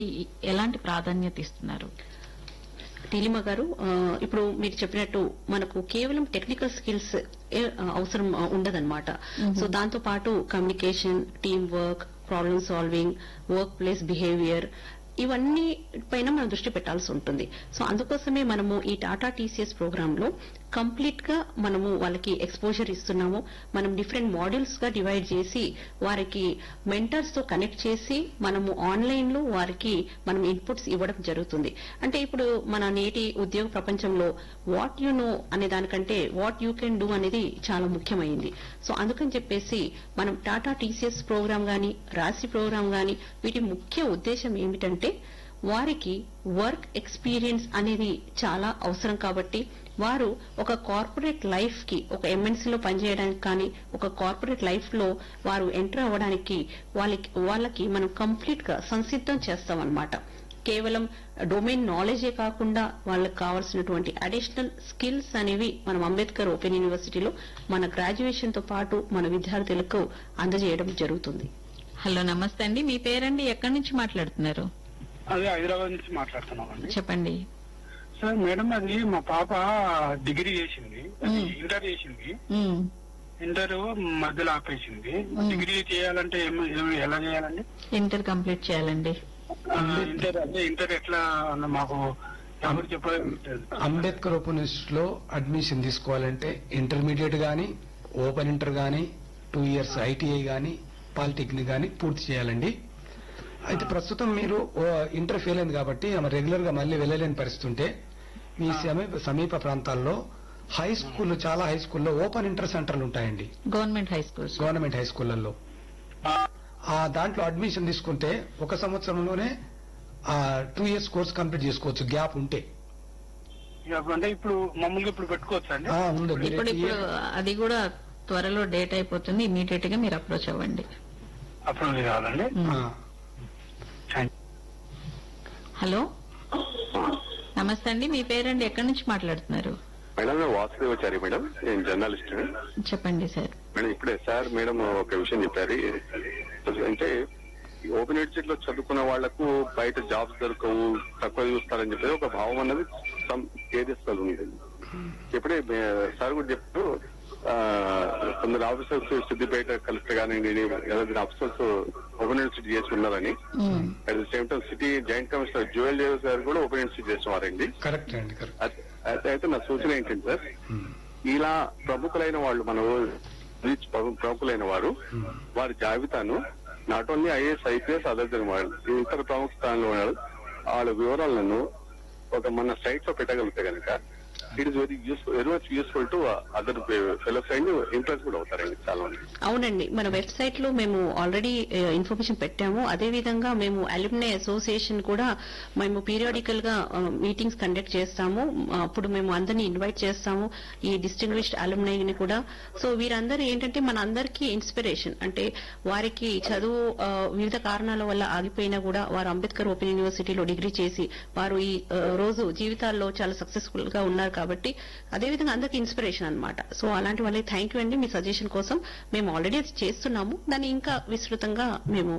ఈ- ఎలాంటి ప్రాధాన్యత ఇస్తున్నారు నీలిమ గారు ఆ, ఇప్పుడు మీరు చెప్పినట్టు మనకు కేవలం టెక్నికల్ స్కిల్స్ అవసరం ఆ, ఉండదన్నమాట సో దాంతో పాటు communication team work problem solving work place behaviour ఇవన్నీ పైన మనం దృష్టి పెట్టాల్సి ఉంటుంది సో అందుకోసమే మనము ఈ టాటా టీసీఎస్ ప్రోగ్రామ్ లో కంప్లీట్ గా మనము వాళ్ళకి ఎక్స్పోజర్ ఇస్తున్నాము మనం డిఫరెంట్ మాడ్యూల్స్ గా డివైడ్ చేసి వారికి మెంటర్స్ తో కనెక్ట్ చేసి మనము ఆన్లైన్ లో వారికి మనం ఇన్పుట్స్ ఇవ్వడం జరుగుతుంది అంటే ఇప్పుడు మన నేటి ఉద్యోగ ప్రపంచంలో వాట్ యు నో అనే దానికంటే వాట్ యూ కెన్ డూ అనేది చాలా ముఖ్యమైంది సో అందుకని చెప్పేసి మనం టాటా టీసీఎస్ ప్రోగ్రామ్ గాని రాశి ప్రోగ్రామ్ గాని వీటి ముఖ్య ఉద్దేశం ఏమిటంటే వారికి వర్క్ ఎక్స్పీరియన్స్ అనేది చాలా అవసరం కాబట్టి వారు ఒక కార్పొరేట్ లైఫ్ కి ఒక ఎంఎన్సీ లో పనిచేయడానికి కానీ ఒక కార్పొరేట్ లైఫ్ లో వారు ఎంటర్ అవ్వడానికి వాళ్ళకి వాళ్ళకి మనం కంప్లీట్ గా సంసిద్ధం చేస్తామన్నమాట కేవలం డొమైన్ నాలెడ్జే కాకుండా వాళ్ళకి కావాల్సినటువంటి అడిషనల్ స్కిల్స్ అనేవి మనం అంబేద్కర్ ఓపెన్ యూనివర్సిటీలో మన గ్రాడ్యుయేషన్ తో పాటు మన విద్యార్థులకు అందజేయడం జరుగుతుంది హలో నమస్తే అండి మీ పేరండి ఎక్కడి నుంచి మాట్లాడుతున్నారు అదే హైదరాబాద్ నుంచి మాట్లాడుతున్నామండి చెప్పండి సార్ మేడం అది మా పాప డిగ్రీ చేసింది అది మ్మ్. ఇంటర్ చేసింది ఉమ్, ఇంటర్ మధ్యలో ఆపేసింది డిగ్రీ చేయాలంటే ఏం- ఏం- ఎలా చేయాలండి ఇంటర్ కంప్లీట్ చేయాలండి ఆ, ఇంటర్ అంటే ఇంటర్ ఎట్లా అన్న మాకు ఎవరు చెప్పలేదు అంబేద్కర్ ఓపెన్ ఇన్స్టిట్యూట్ లో అడ్మిషన్ తీసుకోవాలంటే ఇంటర్మీడియట్ గాని ఓపెన్ ఇంటర్ గాని టూ ఇయర్స్ ఐటీఐ గాని పాలిటెక్నిక్ గాని పూర్తి చేయాలండి అయితే ప్రస్తుతం మీరు ఓ ఇంటర్ ఫెయిల్ అయింది కాబట్టి ఆమె రెగ్యులర్ గా మళ్ళీ వెళ్ళలేని పరిస్థితి ఉంటే మీ సమీప సమీప ప్రాంతాల్లో హై స్కూల్ చాలా హై స్కూల్లో ఓపెన్ ఇంటర్ సెంటర్లు ఉంటాయండి government high schools government high స్కూళ్లలో ఆ, ఆ దాంట్లో అడ్మిషన్ తీసుకుంటే ఒక సంవత్సరంలోనే ఆ టూ ఇయర్స్ కోర్స్ కంప్లీట్ చేసుకోవచ్చు గ్యాప్ ఉంటే ఇక అంటే ఇప్పుడు మమ్మల్ని ఇప్పుడు పెట్టుకోవచ్చా అండి ఆ, ఉంది మీరు ఇప్పుడు ఇప్పుడు year- అది కూడా త్వరలో డేట్ అయిపోతుంది ఇమీడియట్ గా మీరు అప్రోచ్ అవ్వండి అప్పుడు కావాలండి ఆ, థాంక్ హలో నమస్తే అండి మీ పేరండి ఎక్కడి నుంచి మాట్లాడుతున్నారు మేడం నేను వాసుదేవచారి మేడం నేను జర్నలిస్ట్ చెప్పండి సార్ మేడం ఇప్పుడే సార్ మేడం ఒక విషయం చెప్పారు అంటే ఓపెన్ యూనివర్సిటీలో చదువుకున్న వాళ్లకు బయట జాబ్స్ దొరకవు తక్కువ చూస్తారని చెప్పి ఒక భావం అన్నది సమ్ ఏరియస్ లో ఉంది ఇప్పుడే మే- సార్ కూడా చెప్పారు ఆ, కొందరు ఆఫీసర్స్ సిద్దిపేట కలెక్టర్ కానీ ఆఫీసర్స్ ఓపెన్ యూనివర్సిటీ చేసి ఉన్నారని um, at the same time city joint commissioner జువెల్ దేవ్ గారు కూడా ఓపెన్ యూనివర్సిటీ చేసినారండి కరెక్ట్ అండి కరెక్ట్ అత- అయితే అయితే నా సూచన ఏంటంటే సార్ ఇలా ప్రముఖులైన వాళ్ళు మన రీచ్ ప్రము- ప్రముఖులైన వారు వారి జాబితాను not only IAS IPS other than వాళ్ళు ఇతర ప్రముఖ స్థానంలో ఉన్నారు వాళ్ళ వివరాలను ఒక మన సైట్ లో పెట్టగలిగితే కనుక it is very useful very much useful to other fellows and impress కూడా అవుతారండి చాలా మంది అవునండి మన వెబ్సైట్ లో మేము ఆల్రెడీ ఇన్ఫర్మేషన్ పెట్టాము అదే విధంగా మేము అల్యూమినై అసోసియేషన్ కూడా మేము పీరియాడికల్ గా మీటింగ్స్ కండక్ట్ చేస్తాము ఆ, అప్పుడు మేము అందరినీ ఇన్వైట్ చేస్తాము ఈ డిస్టింగ్విష్డ్ అల్యూమినైని కూడా సో వీరందరూ ఏంటంటే మన అందరికీ ఇన్స్పిరేషన్ అంటే వారికి చదువు ఆ, వివిధ కారణాల వల్ల ఆగిపోయినా కూడా వారు అంబేద్కర్ ఓపెన్ యూనివర్సిటీలో డిగ్రీ చేసి వారు ఈ ఆ, రోజు జీవితాల్లో చాలా సక్సెస్ఫుల్ గా ఉన్నారు కాబట్టి అదేవిధంగా అందరికి ఇన్స్పిరేషన్ అన్నమాట సో అలాంటి వాళ్ళకి థ్యాంక్ యూ అండి మీ సజెషన్ కోసం మేము ఆల్రెడీ అది చేస్తున్నాము దాన్ని ఇంకా విస్తృతంగా మేము